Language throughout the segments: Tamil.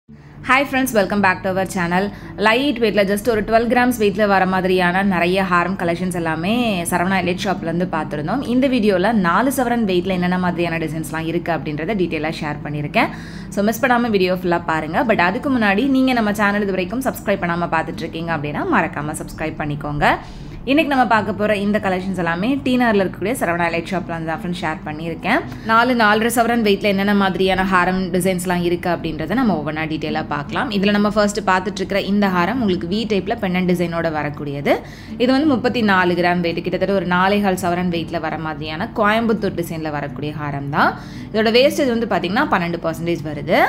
hi friends welcome back to our channel light வெயிட்டில் ஜஸ்ட் ஒரு டுவெல் கிராம்ஸ் வெயிட்டில் வர மாதிரியான நிறைய ஹாரம் கலெக்ஷன்ஸ் எல்லாமே சரவணா எலைட் ஷாப்லேருந்து பார்த்துருந்தோம் இந்த வீடியோவில் நாலு சவரன் வெயிட்டில் என்னென்ன மாதிரியான டிசைன்ஸ்லாம் இருக்குது அப்படின்றத டீட்டெயிலாக ஷேர் பண்ணியிருக்கேன் ஸோ மிஸ் பண்ணாமல் வீடியோ ஃபுல்லாக பாருங்கள் பட் அதுக்கு முன்னாடி நீங்கள் நம்ம சேனல் இது வரைக்கும் சப்ஸ்கிரைப் பண்ணாமல் பார்த்துட்ருக்கீங்க அப்படின்னா மறக்காமல் சப்ஸ்கிரைப் பண்ணிக்கோங்க இன்றைக்கி நம்ம பார்க்க போகிற இந்த கலெக்ஷன்ஸ் எல்லாமே டீனரில் இருக்கக்கூடிய சரவணா எலைட் ஷாப்பில் வந்து தான் ஃப்ரெண்ட் ஷேர் பண்ணியிருக்கேன் நாலு நாலரை சவரன் வெயிட்டில் என்னென்ன மாதிரியான ஹாரம் டிசைன்ஸ்லாம் இருக்குது அப்படின்றத நம்ம ஒவ்வொன்றா டீட்டெயிலாக பார்க்கலாம் இதில் நம்ம ஃபர்ஸ்ட் பார்த்துட்டு இருக்கிற இந்த ஹாரம் உங்களுக்கு வி டைப்பில் பெண்ணன் டிசைனோட வரக்கூடியது இது வந்து முப்பத்தி நாலு கிராம் வெயிட் கிட்டத்தட்ட ஒரு நாலே கால் சவரன் வெயிட்டில் வர மாதிரியான கோயம்புத்தூர் டிசைனில் வரக்கூடிய ஹாரம் தான் இதோட வேஸ்டேஜ் வந்து பார்த்திங்கன்னா பன்னெண்டு பர்சன்டேஜ் வருது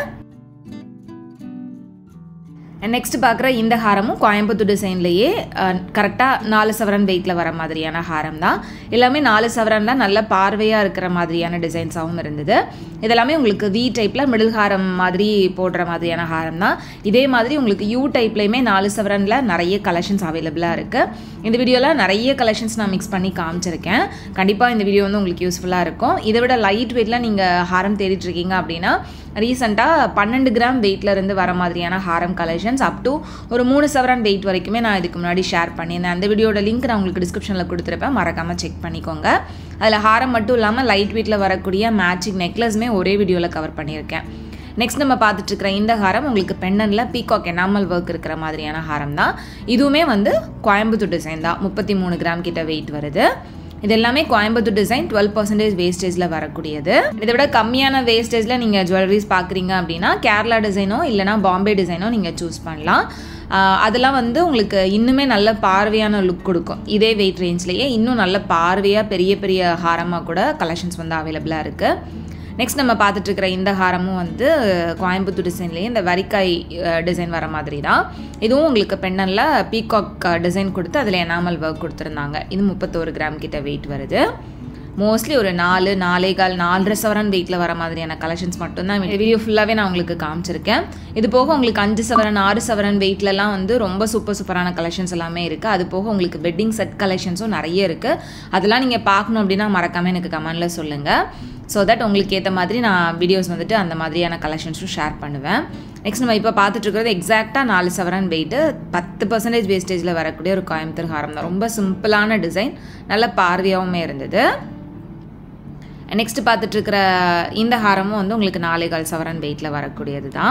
நெக்ஸ்ட் பார்க்குற இந்த ஹாரமும் கோயம்புத்தூர் டிசைன்லேயே கரெக்டாக நாலு சவரன் வெயிட்டில் வர மாதிரியான ஹாரம் தான் எல்லாமே நாலு சவரன் தான் நல்ல பார்வையாக இருக்கிற மாதிரியான டிசைன்ஸாகவும் இருந்தது இதெல்லாமே உங்களுக்கு வி டைப்பில் மிடில் ஹாரம் மாதிரி போடுற மாதிரியான ஹாரம் தான் இதே மாதிரி உங்களுக்கு யூ டைப்லேயுமே நாலு சவரனில் நிறைய கலெக்ஷன்ஸ் அவைலபிளாக இருக்குது இந்த வீடியோவில் நிறைய கலெக்ஷன்ஸ் நான் மிக்ஸ் பண்ணி காமிச்சிருக்கேன் கண்டிப்பாக இந்த வீடியோ வந்து உங்களுக்கு யூஸ்ஃபுல்லாக இருக்கும் இதை விட லைட் வெயிட்டில் நீங்கள் ஹாரம் தேடிட்டு இருக்கீங்க அப்படின்னா ரீசெண்டாக பன்னெண்டு கிராம் வெயிட்ல இருந்து வர மாதிரியான ஹாரம் கலெக்ஷன்ஸ் அப் டு ஒரு மூணு சவரன் வெயிட் வரைக்குமே நான் இதுக்கு முன்னாடி ஷேர் பண்ணியிருந்தேன் அந்த வீடியோட லிங்க் நான் உங்களுக்கு டிஸ்கிரிப்ஷனில் கொடுத்துருப்பேன் மறக்காமல் செக் பண்ணிக்கோங்க அதில் ஹாரம் மட்டும் இல்லாமல் லைட் வெயிட்டில் வரக்கூடிய மேட்சிங் நெக்லஸுமே ஒரே வீடியோவில் கவர் பண்ணியிருக்கேன் நெக்ஸ்ட் நம்ம பார்த்துட்டு இருக்கிற இந்த ஹாரம் உங்களுக்கு பெண்ணனில் பீகாக் எனாமல் ஒர்க் இருக்கிற மாதிரியான ஹாரம் தான் இதுவுமே வந்து கோயம்புத்தூர் டிசைன் தான் முப்பத்தி மூணு கிராம் கிட்ட வெயிட் வருது இது எல்லாமே கோயம்புத்தூர் டிசைன் டுவெல் பர்சன்டேஜ் வேஸ்டேஜில் வரக்கூடியது இதை விட கம்மியான வேஸ்டேஜில் நீங்கள் ஜுவல்லரிஸ் பார்க்குறீங்க அப்படின்னா கேரளா டிசைனோ இல்லைனா பாம்பே டிசைனோ நீங்கள் சூஸ் பண்ணலாம் அதெல்லாம் வந்து உங்களுக்கு இன்னுமே நல்ல பார்வையான லுக் கொடுக்கும் இதே வெயிட் ரேஞ்ச்லேயே இன்னும் நல்ல பார்வையாக பெரிய பெரிய ஹாரமாக கூட கலெக்ஷன்ஸ் வந்து அவைலபிளாக இருக்குது நெக்ஸ்ட் நம்ம பார்த்துட்டு இருக்கிற இந்த ஹாரமும் வந்து கோயம்புத்தூர் டிசைன்லேயே இந்த வரிக்காய் டிசைன் வர மாதிரி தான் இதுவும் உங்களுக்கு பெண்ணனில் பீகாக் டிசைன் கொடுத்து அதில் எனாமல் ஒர்க் கொடுத்துருந்தாங்க இது முப்பத்தோரு கிராம் கிட்ட வெயிட் வருது மோஸ்ட்லி ஒரு நாலு நாலே கால் நாலரை சவரன் வெயிட்டில் வர மாதிரியான கலெக்ஷன்ஸ் மட்டும்தான் வீடியோ ஃபுல்லாகவே நான் உங்களுக்கு காமிச்சிருக்கேன் இது போக உங்களுக்கு அஞ்சு சவரன் ஆறு சவரன் வெயிட்லலாம் வந்து ரொம்ப சூப்பர் சூப்பரான கலெக்ஷன்ஸ் எல்லாமே இருக்குது அது போக உங்களுக்கு வெட்டிங் செட் கலெக்ஷன்ஸும் நிறைய இருக்குது அதெல்லாம் நீங்கள் பார்க்கணும் அப்படின்னா மறக்காமல் எனக்கு கமெண்டில் சொல்லுங்கள் ஸோ தட் உங்களுக்கு ஏற்ற மாதிரி நான் வீடியோஸ் வந்துட்டு அந்த மாதிரியான கலெக்ஷன்ஸும் ஷேர் பண்ணுவேன் நெக்ஸ்ட் நம்ம இப்போ பார்த்துட்டு இருக்கிறது எக்ஸாக்டாக நாலு சவரன் வெயிட்டு பத்து பர்சன்டேஜ் வேஸ்டேஜில் வரக்கூடிய ஒரு கோயம்புத்தூர் ஹாரம் தான் ரொம்ப சிம்பிளான டிசைன் நல்ல பார்வையாகவுமே இருந்தது நெக்ஸ்ட் பார்த்துட்டு இருக்கிற இந்த ஹாரமும் வந்து உங்களுக்கு நாலே கால் சவரன் வெயிட்டில் வரக்கூடியது தான்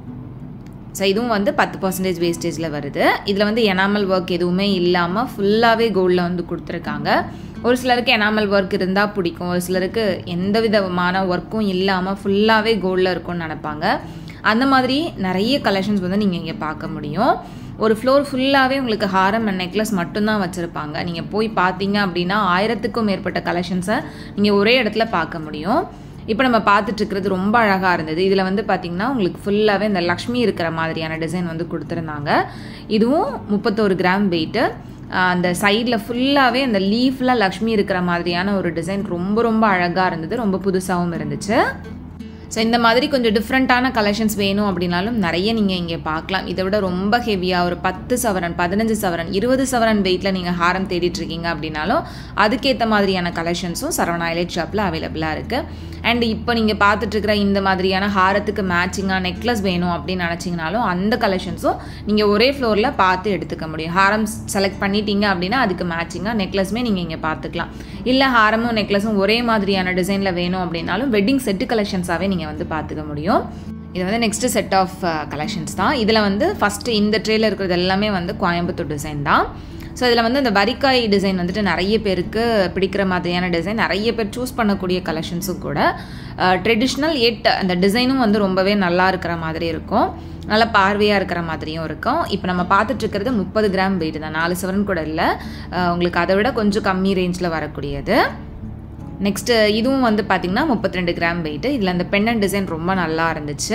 ஸோ இதுவும் வந்து பத்து பர்சன்டேஜ் வேஸ்டேஜில் வருது இதில் வந்து எனாமல் ஒர்க் எதுவுமே இல்லாமல் ஃபுல்லாகவே கோல்டில் வந்து கொடுத்துருக்காங்க ஒரு சிலருக்கு எனாமல் ஒர்க் இருந்தால் பிடிக்கும் ஒரு சிலருக்கு எந்த விதமான ஒர்க்கும் இல்லாமல் ஃபுல்லாகவே கோல்டில் இருக்கும்னு நினப்பாங்க அந்த மாதிரி நிறைய கலெக்ஷன்ஸ் வந்து நீங்கள் இங்கே பார்க்க முடியும் ஒரு ஃப்ளோர் ஃபுல்லாகவே உங்களுக்கு ஹாரம் அண்ட் நெக்லஸ் மட்டும்தான் வச்சுருப்பாங்க நீங்கள் போய் பார்த்தீங்க அப்படின்னா ஆயிரத்துக்கும் மேற்பட்ட கலெக்ஷன்ஸை நீங்கள் ஒரே இடத்துல பார்க்க முடியும் இப்போ நம்ம பார்த்துட்டு இருக்கிறது ரொம்ப அழகாக இருந்தது இதில் வந்து பார்த்திங்கன்னா உங்களுக்கு ஃபுல்லாகவே இந்த லக்ஷ்மி இருக்கிற மாதிரியான டிசைன் வந்து கொடுத்துருந்தாங்க இதுவும் முப்பத்தோரு கிராம் வெயிட்டு அந்த சைடில் ஃபுல்லாகவே அந்த லீஃப்லாம் லக்ஷ்மி இருக்கிற மாதிரியான ஒரு டிசைன் ரொம்ப ரொம்ப அழகாக இருந்தது ரொம்ப புதுசாகவும் இருந்துச்சு ஸோ இந்த மாதிரி கொஞ்சம் டிஃப்ரெண்ட்டான கலெக்ஷன்ஸ் வேணும் அப்படின்னாலும் நிறைய நீங்கள் இங்கே பார்க்கலாம் இதை விட ரொம்ப ஹெவியாக ஒரு பத்து சவரன் பதினஞ்சு சவரன் இருபது சவரன் வெயிட்டில் நீங்கள் ஹாரம் தேடிட்டு இருக்கீங்க அப்படின்னாலும் அதுக்கேற்ற மாதிரியான கலெக்ஷன்ஸும் சரவணா ஐலைட் ஷாப்பில் அவைலபிளாக இருக்குது அண்ட் இப்போ நீங்கள் பார்த்துட்ருக்கிற இந்த மாதிரியான ஹாரத்துக்கு மேட்சிங்காக நெக்லஸ் வேணும் அப்படின்னு நினச்சிங்கனாலும் அந்த கலெக்ஷன்ஸும் நீங்கள் ஒரே ஃப்ளோரில் பார்த்து எடுத்துக்க முடியும் ஹாரம் செலக்ட் பண்ணிட்டீங்க அப்படின்னா அதுக்கு மேட்சிங்காக நெக்லஸுமே நீங்கள் இங்கே பார்த்துக்கலாம் இல்லை ஹாரமும் நெக்லஸும் ஒரே மாதிரியான டிசைனில் வேணும் அப்படின்னாலும் வெட்டிங் செட்டு கலெக்ஷன்ஸாகவே நீங்கள் வந்து பார்த்துக்க முடியும் இது வந்து நெக்ஸ்ட்டு செட் ஆஃப் கலெக்ஷன்ஸ் தான் இதில் வந்து ஃபஸ்ட்டு இந்த ட்ரேயில் இருக்கிறது எல்லாமே வந்து கோயம்புத்தூர் டிசைன் தான் ஸோ இதில் வந்து இந்த வரிக்காய் டிசைன் வந்துட்டு நிறைய பேருக்கு பிடிக்கிற மாதிரியான டிசைன் நிறைய பேர் சூஸ் பண்ணக்கூடிய கலெக்ஷன்ஸும் கூட ட்ரெடிஷ்னல் எட் அந்த டிசைனும் வந்து ரொம்பவே நல்லா இருக்கிற மாதிரி இருக்கும் நல்லா பார்வையாக இருக்கிற மாதிரியும் இருக்கும் இப்போ நம்ம பார்த்துட்டு இருக்கிறது முப்பது கிராம் வெயிட் தான் நாலு சவரன் கூட இல்லை உங்களுக்கு அதை விட கொஞ்சம் கம்மி ரேஞ்சில் வரக்கூடியது நெக்ஸ்ட்டு இதுவும் வந்து பார்த்திங்கன்னா முப்பத்தி ரெண்டு கிராம் வெயிட்டு இதில் அந்த பெண்ணன் டிசைன் ரொம்ப நல்லா இருந்துச்சு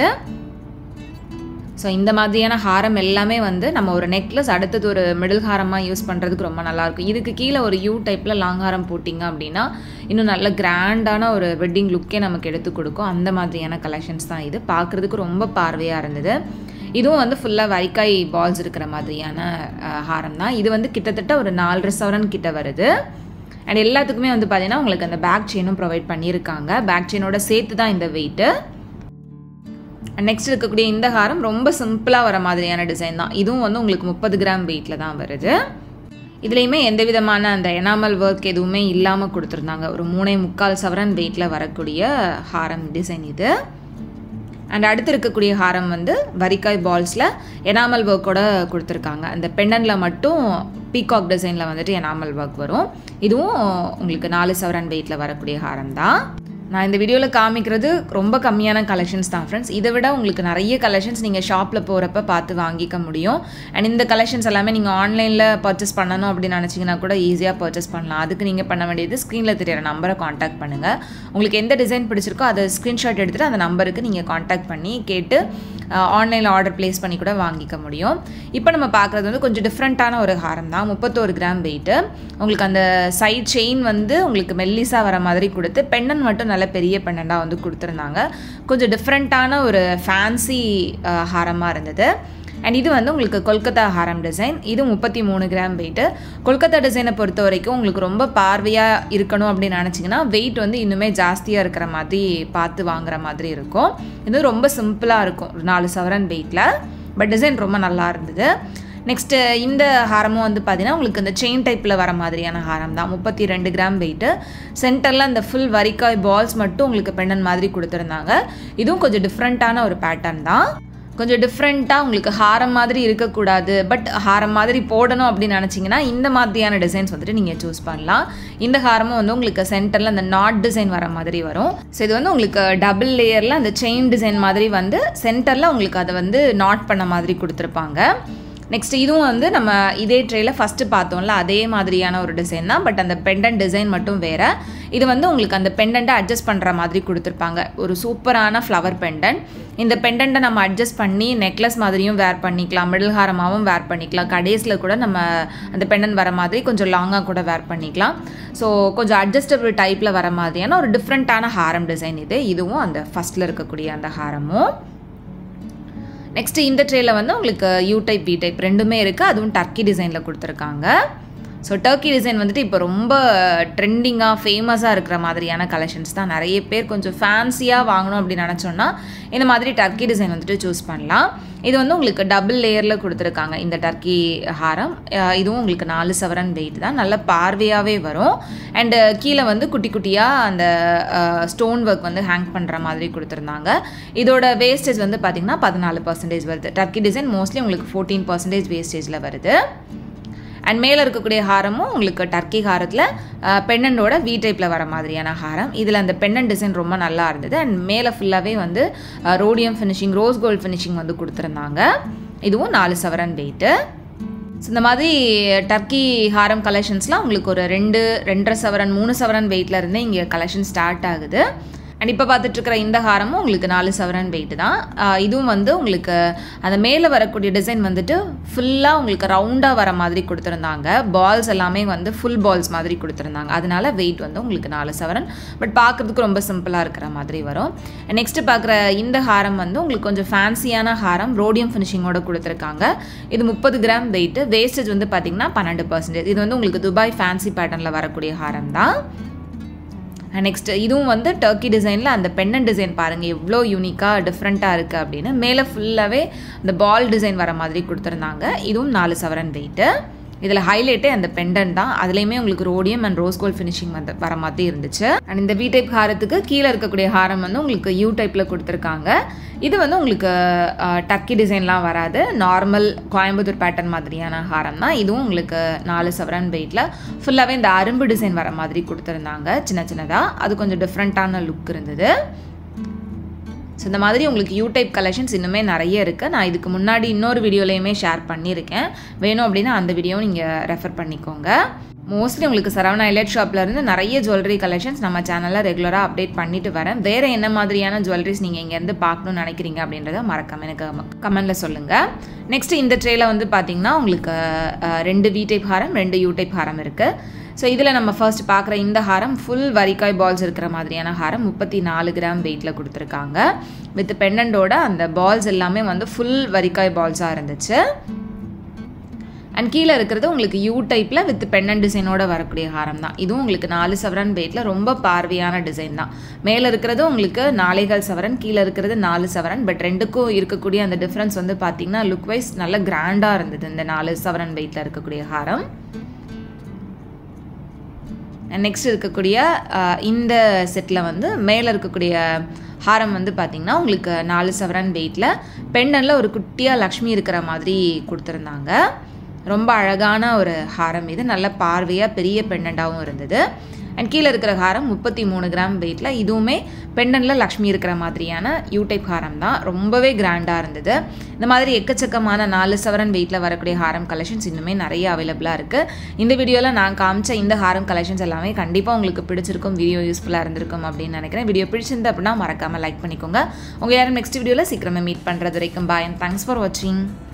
ஸோ இந்த மாதிரியான ஹாரம் எல்லாமே வந்து நம்ம ஒரு நெக்லஸ் அடுத்தது ஒரு மிடில் ஹாரமாக யூஸ் பண்ணுறதுக்கு ரொம்ப நல்லாயிருக்கும் இதுக்கு கீழே ஒரு யூ டைப்பில் லாங் ஹாரம் போட்டிங்க அப்படின்னா இன்னும் நல்ல கிராண்டான ஒரு வெட்டிங் லுக்கே நமக்கு எடுத்து கொடுக்கும் அந்த மாதிரியான கலெக்ஷன்ஸ் தான் இது பார்க்குறதுக்கு ரொம்ப பார்வையாக இருந்தது இதுவும் வந்து ஃபுல்லாக வரிக்காய் பால்ஸ் இருக்கிற மாதிரியான ஹாரம் தான் இது வந்து கிட்டத்தட்ட ஒரு நாலரை சவரன் கிட்ட வருது அண்ட் எல்லாத்துக்குமே வந்து பார்த்தீங்கன்னா உங்களுக்கு அந்த பேக் செயினும் ப்ரொவைட் பண்ணியிருக்காங்க பேக் செயினோட சேர்த்து தான் இந்த வெயிட்டு நெக்ஸ்ட் இருக்கக்கூடிய இந்த ஹாரம் ரொம்ப சிம்பிளாக வர மாதிரியான டிசைன் தான் இதுவும் வந்து உங்களுக்கு முப்பது கிராம் வெயிட்டில் தான் வருது இதுலேயுமே எந்த விதமான அந்த எனாமல் ஒர்க் எதுவுமே இல்லாமல் கொடுத்துருந்தாங்க ஒரு மூணே முக்கால் சவரன் வெயிட்டில் வரக்கூடிய ஹாரம் டிசைன் இது அண்ட் அடுத்து இருக்கக்கூடிய ஹாரம் வந்து வரிக்காய் பால்ஸில் எனாமல் ஒர்க்கோட கொடுத்துருக்காங்க அந்த பெண்டனில் மட்டும் பீகாக் டிசைனில் வந்துட்டு எனாமல் ஒர்க் வரும் இதுவும் உங்களுக்கு நாலு சவரன் வெயிட்டில் வரக்கூடிய ஹாரம் தான் நான் இந்த வீடியோவில் காமிக்கிறது ரொம்ப கம்மியான கலெக்ஷன்ஸ் தான் ஃப்ரெண்ட்ஸ் இதை விட உங்களுக்கு நிறைய கலெக்ஷன்ஸ் நீங்கள் ஷாப்பில் போகிறப்ப பார்த்து வாங்கிக்க முடியும் அண்ட் இந்த கலெக்ஷன்ஸ் எல்லாமே நீங்கள் ஆன்லைனில் பர்ச்சேஸ் பண்ணணும் அப்படின்னு நினச்சிங்கன்னா கூட ஈஸியாக பர்ச்சேஸ் பண்ணலாம் அதுக்கு நீங்கள் பண்ண வேண்டியது ஸ்க்ரீனில் தெரியிற நம்பரை காண்டாக்ட் பண்ணுங்கள் உங்களுக்கு எந்த டிசைன் பிடிச்சிருக்கோ அதை ஸ்க்ரீன்ஷாட் எடுத்துகிட்டு அந்த நம்பருக்கு நீங்கள் காண்டாக்ட் பண்ணி கேட்டு ஆன்லைனில் ஆர்டர் ப்ளேஸ் பண்ணி கூட வாங்கிக்க முடியும் இப்போ நம்ம பார்க்குறது வந்து கொஞ்சம் டிஃப்ரெண்ட்டான ஒரு ஹாரம் தான் முப்பத்தோரு கிராம் வெயிட்டு உங்களுக்கு அந்த சைட் செயின் வந்து உங்களுக்கு மெல்லிஸாக வர மாதிரி கொடுத்து பெண்ணன் மட்டும் நல்ல பெரிய பெண்ணண்டாக வந்து கொடுத்துருந்தாங்க கொஞ்சம் டிஃப்ரெண்ட்டான ஒரு ஃபேன்சி ஹாரமாக இருந்தது அண்ட் இது வந்து உங்களுக்கு கொல்கத்தா ஹாரம் டிசைன் இது முப்பத்தி மூணு கிராம் வெயிட்டு கொல்கத்தா டிசைனை பொறுத்த வரைக்கும் உங்களுக்கு ரொம்ப பார்வையாக இருக்கணும் அப்படின்னு நினச்சிங்கன்னா வெயிட் வந்து இன்னுமே ஜாஸ்தியாக இருக்கிற மாதிரி பார்த்து வாங்குற மாதிரி இருக்கும் இது ரொம்ப சிம்பிளாக இருக்கும் ஒரு நாலு சவரன் வெயிட்டில் பட் டிசைன் ரொம்ப நல்லா இருந்தது நெக்ஸ்ட்டு இந்த ஹாரமும் வந்து பார்த்தீங்கன்னா உங்களுக்கு இந்த செயின் டைப்பில் வர மாதிரியான ஹாரம் தான் முப்பத்தி ரெண்டு கிராம் வெயிட்டு சென்டரில் அந்த ஃபுல் வரிக்காய் பால்ஸ் மட்டும் உங்களுக்கு பெண்ணன் மாதிரி கொடுத்துருந்தாங்க இதுவும் கொஞ்சம் டிஃப்ரெண்ட்டான ஒரு பேட்டர்ன் தான் கொஞ்சம் டிஃப்ரெண்ட்டாக உங்களுக்கு ஹாரம் மாதிரி இருக்கக்கூடாது பட் ஹாரம் மாதிரி போடணும் அப்படின்னு நினச்சிங்கன்னா இந்த மாதிரியான டிசைன்ஸ் வந்துட்டு நீங்கள் சூஸ் பண்ணலாம் இந்த ஹாரமும் வந்து உங்களுக்கு சென்டரில் அந்த நாட் டிசைன் வர மாதிரி வரும் ஸோ இது வந்து உங்களுக்கு டபுள் லேயரில் அந்த செயின் டிசைன் மாதிரி வந்து சென்டரில் உங்களுக்கு அதை வந்து நாட் பண்ண மாதிரி கொடுத்துருப்பாங்க நெக்ஸ்ட் இதுவும் வந்து நம்ம இதே ட்ரேயில் ஃபஸ்ட்டு பார்த்தோம்ல அதே மாதிரியான ஒரு டிசைன் தான் பட் அந்த பெண்டன் டிசைன் மட்டும் வேறு இது வந்து உங்களுக்கு அந்த பெண்டண்ட்டை அட்ஜஸ்ட் பண்ணுற மாதிரி கொடுத்துருப்பாங்க ஒரு சூப்பரான ஃப்ளவர் பெண்டன் இந்த பெண்டண்ட்டை நம்ம அட்ஜஸ்ட் பண்ணி நெக்லஸ் மாதிரியும் வேர் பண்ணிக்கலாம் மிடில் ஹாரமாகவும் வேர் பண்ணிக்கலாம் கடைசியில் கூட நம்ம அந்த பெண்டன் வர மாதிரி கொஞ்சம் லாங்காக கூட வேர் பண்ணிக்கலாம் ஸோ கொஞ்சம் அட்ஜஸ்டபிள் டைப்பில் வர மாதிரியான ஒரு டிஃப்ரெண்ட்டான ஹாரம் டிசைன் இது இதுவும் அந்த ஃபஸ்ட்டில் இருக்கக்கூடிய அந்த ஹாரமும் நெக்ஸ்ட் இந்த ட்ரேயில் வந்து உங்களுக்கு யூ டைப் பி டைப் ரெண்டுமே இருக்குது அதுவும் டர்க்கி டிசைனில் கொடுத்துருக்காங்க ஸோ டர்க்கி டிசைன் வந்துட்டு இப்போ ரொம்ப ட்ரெண்டிங்காக ஃபேமஸாக இருக்கிற மாதிரியான கலெக்ஷன்ஸ் தான் நிறைய பேர் கொஞ்சம் ஃபேன்சியாக வாங்கணும் அப்படின்னு நினச்சோன்னா இந்த மாதிரி டர்க்கி டிசைன் வந்துட்டு சூஸ் பண்ணலாம் இது வந்து உங்களுக்கு டபுள் லேயரில் கொடுத்துருக்காங்க இந்த டர்க்கி ஹாரம் இதுவும் உங்களுக்கு நாலு சவரன் வெயிட் தான் நல்ல பார்வையாகவே வரும் அண்டு கீழே வந்து குட்டி குட்டியாக அந்த ஸ்டோன் ஒர்க் வந்து ஹேங் பண்ணுற மாதிரி கொடுத்துருந்தாங்க இதோட வேஸ்டேஜ் வந்து பார்த்திங்கன்னா பதினாலு பர்சன்டேஜ் வருது டர்க்கி டிசைன் மோஸ்ட்லி உங்களுக்கு ஃபோர்டீன் பர்சன்டேஜ் வேஸ்டேஜில் வருது அண்ட் மேலே இருக்கக்கூடிய ஹாரமும் உங்களுக்கு டர்க்கி ஹாரத்தில் பெண்ணண்டோட வி டைப்பில் வர மாதிரியான ஹாரம் இதில் அந்த பெண்ணன் டிசைன் ரொம்ப நல்லா இருந்தது அண்ட் மேலே ஃபுல்லாகவே வந்து rhodium finishing rose gold finishing வந்து கொடுத்துருந்தாங்க இதுவும் நாலு சவரன் வெயிட்டு ஸோ இந்த மாதிரி டர்க்கி ஹாரம் கலெக்ஷன்ஸ்லாம் உங்களுக்கு ஒரு ரெண்டு ரெண்டரை சவரன் மூணு சவரன் வெயிட்டில் இருந்தே இங்கே கலெக்ஷன் ஸ்டார்ட் ஆகுது அண்ட் இப்போ பார்த்துட்ருக்கிற இந்த ஹாரமும் உங்களுக்கு நாலு சவரன் வெயிட்டு தான் இதுவும் வந்து உங்களுக்கு அந்த மேலே வரக்கூடிய டிசைன் வந்துட்டு ஃபுல்லாக உங்களுக்கு ரவுண்டாக வர மாதிரி கொடுத்துருந்தாங்க பால்ஸ் எல்லாமே வந்து ஃபுல் பால்ஸ் மாதிரி கொடுத்துருந்தாங்க அதனால வெயிட் வந்து உங்களுக்கு நாலு சவரன் பட் பார்க்குறதுக்கு ரொம்ப சிம்பிளாக இருக்கிற மாதிரி வரும் நெக்ஸ்ட்டு பார்க்குற இந்த ஹாரம் வந்து உங்களுக்கு கொஞ்சம் ஃபேன்சியான ஹாரம் ரோடியம் ஃபினிஷிங்கோட கொடுத்துருக்காங்க இது முப்பது கிராம் வெயிட்டு வேஸ்டேஜ் வந்து பார்த்திங்கன்னா பன்னெண்டு பர்சன்டேஜ் இது வந்து உங்களுக்கு துபாய் ஃபேன்சி பேட்டர்னில் வரக்கூடிய ஹாரம் தான் நெக்ஸ்ட் இதுவும் வந்து டர்க்கி டிசைனில் அந்த பெண்ணன் டிசைன் பாருங்கள் எவ்வளோ யூனிக்காக டிஃப்ரெண்ட்டாக இருக்குது அப்படின்னு மேலே ஃபுல்லாகவே அந்த பால் டிசைன் வர மாதிரி கொடுத்துருந்தாங்க இதுவும் நாலு சவரன் வெயிட்டு இதில் ஹைலைட்டே அந்த பெண்டன் தான் அதுலேயுமே உங்களுக்கு rhodium and rose gold finishing வந்து வர மாதிரி இருந்துச்சு அண்ட் இந்த வி டைப் ஹாரத்துக்கு கீழே இருக்கக்கூடிய ஹாரம் வந்து உங்களுக்கு யூ டைப்பில் கொடுத்துருக்காங்க இது வந்து உங்களுக்கு டக்கி டிசைன்லாம் வராது நார்மல் கோயம்புத்தூர் பேட்டர்ன் மாதிரியான ஹாரம் தான் இதுவும் உங்களுக்கு நாலு சவரன் வெயிட்டில் ஃபுல்லாகவே இந்த அரும்பு டிசைன் வர மாதிரி கொடுத்துருந்தாங்க சின்ன சின்னதாக அது கொஞ்சம் டிஃப்ரெண்ட்டான லுக் இருந்தது ஸோ இந்த மாதிரி உங்களுக்கு யூ டைப் கலெக்ஷன்ஸ் இன்னுமே நிறைய இருக்குது நான் இதுக்கு முன்னாடி இன்னொரு வீடியோலையுமே ஷேர் பண்ணியிருக்கேன் வேணும் அப்படின்னா அந்த வீடியோவும் நீங்கள் ரெஃபர் பண்ணிக்கோங்க மோஸ்ட்லி உங்களுக்கு சரவணா எலைட் ஷாப்லேருந்து நிறைய ஜுவல்லரி கலெக்ஷன்ஸ் நம்ம சேனலில் ரெகுலராக அப்டேட் பண்ணிட்டு வரேன் வேறு என்ன மாதிரியான ஜுவல்லரிஸ் நீங்கள் இங்கேருந்து பார்க்கணும்னு நினைக்கிறீங்க அப்படின்றத மறக்காம எனக்கு கமெண்டில் சொல்லுங்கள் நெக்ஸ்ட் இந்த ட்ரேயில் வந்து பார்த்தீங்கன்னா உங்களுக்கு ரெண்டு வி டைப் ஹாரம் ரெண்டு யூ டைப் ஹாரம் இருக்குது ஸோ இதில் நம்ம ஃபர்ஸ்ட் பார்க்குற இந்த ஹாரம் ஃபுல் வரிக்காய் பால்ஸ் இருக்கிற மாதிரியான ஹாரம் முப்பத்தி நாலு கிராம் வெயிட்டில் கொடுத்துருக்காங்க வித் பெண்டண்டோட அந்த பால்ஸ் எல்லாமே வந்து ஃபுல் வரிக்காய் பால்ஸாக இருந்துச்சு அண்ட் கீழே இருக்கிறது உங்களுக்கு யூ டைப்பில் வித் பெண்ணன் டிசைனோட வரக்கூடிய ஹாரம் தான் இதுவும் உங்களுக்கு நாலு சவரன் வெயிட்டில் ரொம்ப பார்வையான டிசைன் தான் மேலே இருக்கிறது உங்களுக்கு நாலேகால் சவரன் கீழே இருக்கிறது நாலு சவரன் பட் ரெண்டுக்கும் இருக்கக்கூடிய அந்த டிஃப்ரென்ஸ் வந்து பார்த்தீங்கன்னா லுக் வைஸ் நல்ல கிராண்டாக இருந்தது இந்த நாலு சவரன் வெயிட்டில் இருக்கக்கூடிய ஹாரம் நெக்ஸ்ட் இருக்கக்கூடிய அஹ், இந்த செட்டில் வந்து மேலே இருக்கக்கூடிய ஹாரம் வந்து பார்த்திங்கன்னா உங்களுக்கு நாலு சவரன் வெயிட்டில் பெண்டனில் ஒரு குட்டியாக லக்ஷ்மி இருக்கிற மாதிரி கொடுத்துருந்தாங்க ரொம்ப அழகான ஒரு ஹாரம் இது நல்ல பார்வையாக பெரிய பெண்டண்டாகவும் இருந்தது அண்ட் கீழே இருக்கிற ஹாரம் முப்பத்தி மூணு கிராம் வெயிட்டில் இதுவுமே பெண்டனில் லக்ஷ்மி இருக்கிற மாதிரியான யூ டைப் ஹாரம் தான் ரொம்பவே கிராண்டாக இருந்தது இந்த மாதிரி எக்கச்சக்கமான நாலு சவரன் வெயிட்டில் வரக்கூடிய ஹாரம் கலெக்ஷன்ஸ் இன்னுமே நிறைய அவைலபிளாக இருக்குது இந்த வீடியோவில் நான் காமிச்ச இந்த ஹாரம் கலெக்ஷன்ஸ் எல்லாமே கண்டிப்பாக உங்களுக்கு பிடிச்சிருக்கும் வீடியோ யூஸ்ஃபுல்லாக இருந்திருக்கும் அப்படின்னு நினைக்கிறேன் வீடியோ பிடிச்சிருந்து அப்படின்னா மறக்காமல் லைக் பண்ணிக்கோங்க உங்கள் யாரும் நெக்ஸ்ட் வீடியோவில் சீக்கிரமே மீட் பண்ணுறது வரைக்கும் பாய் அண்ட் தேங்க்ஸ் ஃபார் வாட்சிங்